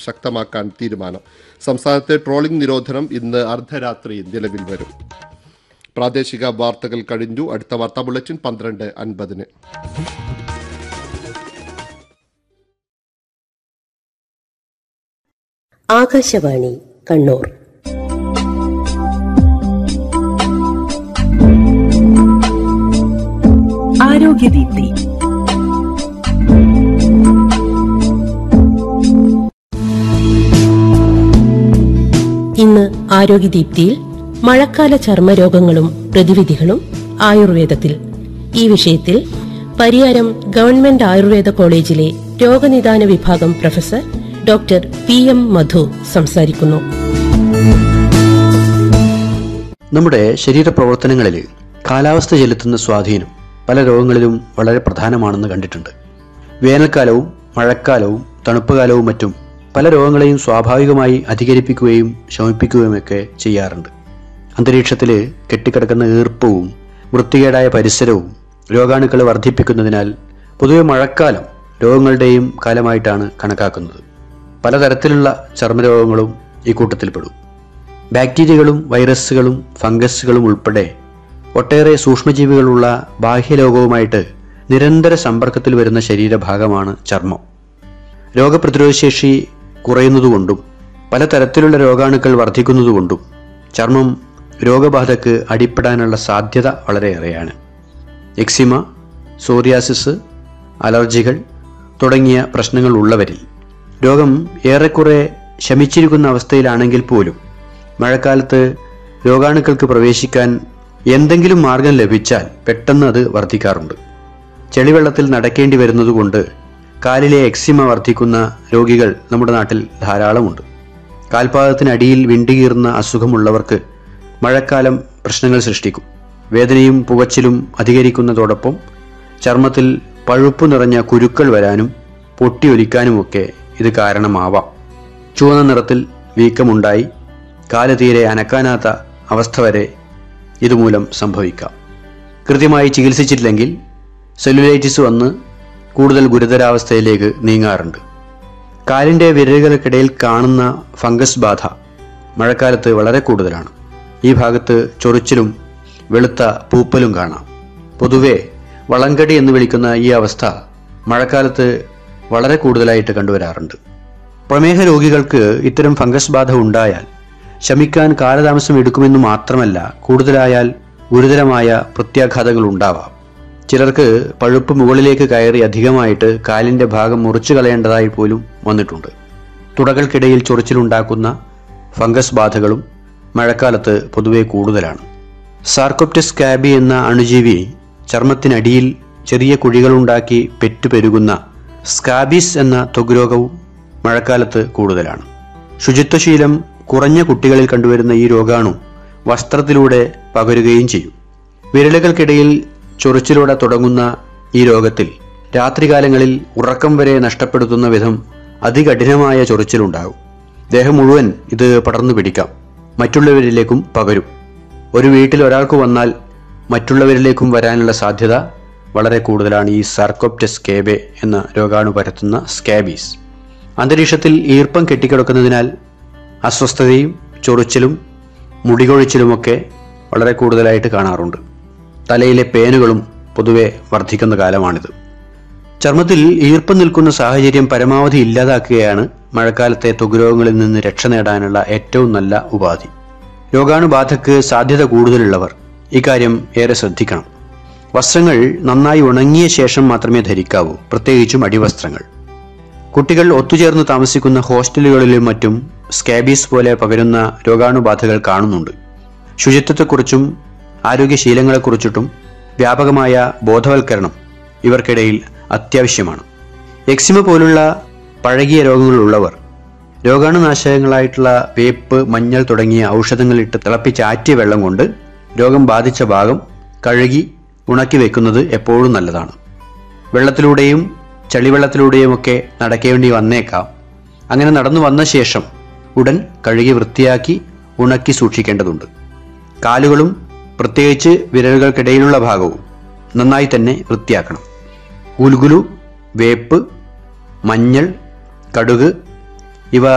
ശക്തമാക്കാൻ തീരുമാനം സംസ്ഥാനത്തെ ട്രോളിംഗ് നിരോധനം ഇന്ന് അർദ്ധരാത്രി നിലവിൽ വരും പ്രാദേശിക വാർത്തകൾ കഴിഞ്ഞു അടുത്ത വാർത്താ ബുള്ളറ്റിൻ പന്ത്രണ്ട് അൻപതിന് ആകാശവാണി കണ്ണൂർ ആരോഗ്യദീപ്തി ഇന്ന് ആരോഗ്യദീപ്തിയിൽ മഴക്കാല ചർമ്മരോഗങ്ങളും പ്രതിവിധികളും ആയുർവേദത്തിൽ ഈ വിഷയത്തിൽ പരിയാരം ഗവൺമെന്റ് ആയുർവേദ കോളേജിലെ രോഗനിദാന വിഭാഗം professor doctor P M Madhu സംസാരിക്കുന്നു നമ്മുടെ ശരീരപ്രവർത്തനങ്ങളിൽ കാലാവസ്ഥ ചെലുത്തുന്ന സ്വാധീനം പല രോഗങ്ങളിലും വളരെ പ്രധാനമാണെന്ന് കണ്ടിട്ടുണ്ട് വേനൽക്കാലവും മഴക്കാലവും തണുപ്പുകാലവും മറ്റും പല രോഗങ്ങളെയും സ്വാഭാവികമായി അധികരിപ്പിക്കുകയും ശമിപ്പിക്കുകയുമൊക്കെ ചെയ്യാറുണ്ട് അന്തരീക്ഷത്തിൽ കെട്ടിക്കിടക്കുന്ന ഈർപ്പവും വൃത്തികേടായ പരിസരവും രോഗാണുക്കളെ വർദ്ധിപ്പിക്കുന്നതിനാൽ പൊതുവെ മഴക്കാലം രോഗങ്ങളുടെയും കാലമായിട്ടാണ് കണക്കാക്കുന്നത് പലതരത്തിലുള്ള ചർമ്മരോഗങ്ങളും ഈ കൂട്ടത്തിൽപ്പെടും ബാക്ടീരിയകളും വൈറസുകളും ഫംഗസുകളും ഉൾപ്പെടെ ഒട്ടേറെ സൂക്ഷ്മജീവികളുള്ള ബാഹ്യലോകവുമായിട്ട് നിരന്തര സമ്പർക്കത്തിൽ വരുന്ന ശരീരഭാഗമാണ് ചർമ്മം രോഗപ്രതിരോധശേഷി കുറയുന്നതുകൊണ്ടും പലതരത്തിലുള്ള രോഗാണുക്കൾ വർദ്ധിക്കുന്നതുകൊണ്ടും ചർമ്മം രോഗബാധക്ക് അടിപ്പെടാനുള്ള സാധ്യത വളരെയേറെയാണ് എക്സിമ സോറിയാസിസ് അലർജികൾ തുടങ്ങിയ പ്രശ്നങ്ങൾ ഉള്ളവരിൽ രോഗം ഏറെക്കുറെ ശമിച്ചിരിക്കുന്ന അവസ്ഥയിലാണെങ്കിൽ പോലും മഴക്കാലത്ത് രോഗാണുക്കൾക്ക് പ്രവേശിക്കാൻ എന്തെങ്കിലും മാർഗം ലഭിച്ചാൽ പെട്ടെന്ന് അത് വർദ്ധിക്കാറുണ്ട് ചെളിവെള്ളത്തിൽ നടക്കേണ്ടി വരുന്നതുകൊണ്ട് കാലിലെ എക്സിമ വർദ്ധിക്കുന്ന രോഗികൾ നമ്മുടെ നാട്ടിൽ ധാരാളമുണ്ട് കാൽപാദത്തിനടിയിൽ വിണ്ടുകീറുന്ന അസുഖമുള്ളവർക്ക് മഴക്കാലം പ്രശ്നങ്ങൾ സൃഷ്ടിക്കും വേദനയും പുകച്ചിലും അധികരിക്കുന്നതോടൊപ്പം ചർമ്മത്തിൽ പഴുപ്പ് നിറഞ്ഞ കുരുക്കൾ വരാനും പൊട്ടിയൊലിക്കാനുമൊക്കെ ഇത് കാരണമാവാം ചുവന്ന നിറത്തിൽ വീക്കമുണ്ടായി കാല് തീരെ അനക്കാനാത്ത അവസ്ഥ വരെ ഇതുമൂലം സംഭവിക്കാം കൃത്യമായി ചികിത്സിച്ചിട്ടില്ലെങ്കിൽ സെല്ലുലൈറ്റിസ് വന്ന് കൂടുതൽ ഗുരുതരാവസ്ഥയിലേക്ക് നീങ്ങാറുണ്ട് കാലിൻ്റെ വിരലുകൾക്കിടയിൽ കാണുന്ന ഫംഗസ് ബാധ മഴക്കാലത്ത് വളരെ കൂടുതലാണ് ഈ ഭാഗത്ത് ചൊറിച്ചിലും വെളുത്ത പൂപ്പലും കാണാം പൊതുവെ വളങ്കടി എന്ന് വിളിക്കുന്ന ഈ അവസ്ഥ മഴക്കാലത്ത് വളരെ കൂടുതലായിട്ട് കണ്ടുവരാറുണ്ട് പ്രമേഹ രോഗികൾക്ക് ഇത്തരം ഫംഗസ് ബാധ ഉണ്ടായാൽ ശമിക്കാൻ കാലതാമസം എടുക്കുമെന്ന് മാത്രമല്ല കൂടുതലായാൽ ഗുരുതരമായ പ്രത്യാഘാതങ്ങൾ ഉണ്ടാവാം ചിലർക്ക് പഴുപ്പ് മുകളിലേക്ക് കയറി അധികമായിട്ട് കാലിന്റെ ഭാഗം മുറിച്ചു കളയേണ്ടതായി പോലും വന്നിട്ടുണ്ട് തുടകൾക്കിടയിൽ ചൊറിച്ചിലുണ്ടാക്കുന്ന ഫംഗസ് ബാധകളും മഴക്കാലത്ത് പൊതുവെ കൂടുതലാണ് സാർക്കോപ്റ്റസ് കാബി എന്ന അണുജീവി ചർമ്മത്തിനടിയിൽ ചെറിയ കുഴികളുണ്ടാക്കി പെറ്റുപെരുകുന്ന സ്കാബീസ് എന്ന ത്വഗ്രോഗവും മഴക്കാലത്ത് കൂടുതലാണ് ശുചിത്വശീലം കുറഞ്ഞ കുട്ടികളിൽ കണ്ടുവരുന്ന ഈ രോഗാണു വസ്ത്രത്തിലൂടെ പകരുകയും ചെയ്യും വിരലുകൾക്കിടയിൽ ചൊറിച്ചിലൂടെ തുടങ്ങുന്ന ഈ രോഗത്തിൽ രാത്രികാലങ്ങളിൽ ഉറക്കം വരെ നഷ്ടപ്പെടുത്തുന്ന വിധം അതികഠിനമായ ചൊറിച്ചിലുണ്ടാകും ദേഹം മുഴുവൻ ഇത് പടർന്നു പിടിക്കാം മറ്റുള്ളവരിലേക്കും പകരും ഒരു വീട്ടിൽ ഒരാൾക്ക് വന്നാൽ മറ്റുള്ളവരിലേക്കും വരാനുള്ള സാധ്യത വളരെ കൂടുതലാണ് ഈ സാർക്കോപ്റ്റസ് കേബെ എന്ന രോഗാണു പരത്തുന്ന സ്കാബീസ് അന്തരീക്ഷത്തിൽ ഈർപ്പം കെട്ടിക്കിടക്കുന്നതിനാൽ അസ്വസ്ഥതയും ചൊറിച്ചിലും മുടികൊഴിച്ചിലുമൊക്കെ വളരെ കൂടുതലായിട്ട് കാണാറുണ്ട് തലയിലെ പേനുകളും പൊതുവെ വർദ്ധിക്കുന്ന കാലമാണിത് ചർമ്മത്തിൽ ഈർപ്പം നിൽക്കുന്ന സാഹചര്യം പരമാവധി ഇല്ലാതാക്കുകയാണ് മഴക്കാലത്തെ ത്വഗ്രോഗങ്ങളിൽ നിന്ന് രക്ഷ നേടാനുള്ള ഏറ്റവും നല്ല ഉപാധി രോഗാണുബാധക്ക് സാധ്യത കൂടുതലുള്ളവർ ഇക്കാര്യം ഏറെ ശ്രദ്ധിക്കണം വസ്ത്രങ്ങൾ നന്നായി ഉണങ്ങിയ ശേഷം മാത്രമേ ധരിക്കാവൂ പ്രത്യേകിച്ചും അടിവസ്ത്രങ്ങൾ കുട്ടികൾ ഒത്തുചേർന്ന് താമസിക്കുന്ന ഹോസ്റ്റലുകളിലും മറ്റും സ്കാബീസ് പോലെ പകരുന്ന രോഗാണുബാധകൾ കാണുന്നുണ്ട് ശുചിത്വത്തെക്കുറിച്ചും ആരോഗ്യശീലങ്ങളെക്കുറിച്ചിട്ടും വ്യാപകമായ ബോധവൽക്കരണം ഇവർക്കിടയിൽ അത്യാവശ്യമാണ് എക്സിമ പോലുള്ള പഴകിയ രോഗങ്ങളുള്ളവർ രോഗാണുനാശകങ്ങളായിട്ടുള്ള വേപ്പ് മഞ്ഞൾ തുടങ്ങിയ ഔഷധങ്ങളിട്ട് തിളപ്പിച്ചാറ്റിയ വെള്ളം കൊണ്ട് രോഗം ബാധിച്ച ഭാഗം കഴുകി ഉണക്കി വെക്കുന്നത് എപ്പോഴും നല്ലതാണ് വെള്ളത്തിലൂടെയും ചളിവെള്ളത്തിലൂടെയുമൊക്കെ നടക്കേണ്ടി വന്നേക്കാം അങ്ങനെ നടന്നു വന്ന ശേഷം ഉടൻ കഴുകി വൃത്തിയാക്കി ഉണക്കി സൂക്ഷിക്കേണ്ടതുണ്ട് കാലുകളും പ്രത്യേകിച്ച് വിരലുകൾക്കിടയിലുള്ള ഭാഗവും നന്നായി തന്നെ വൃത്തിയാക്കണം ഉൽഗുലു വേപ്പ് മഞ്ഞൾ കടുക് ഇവ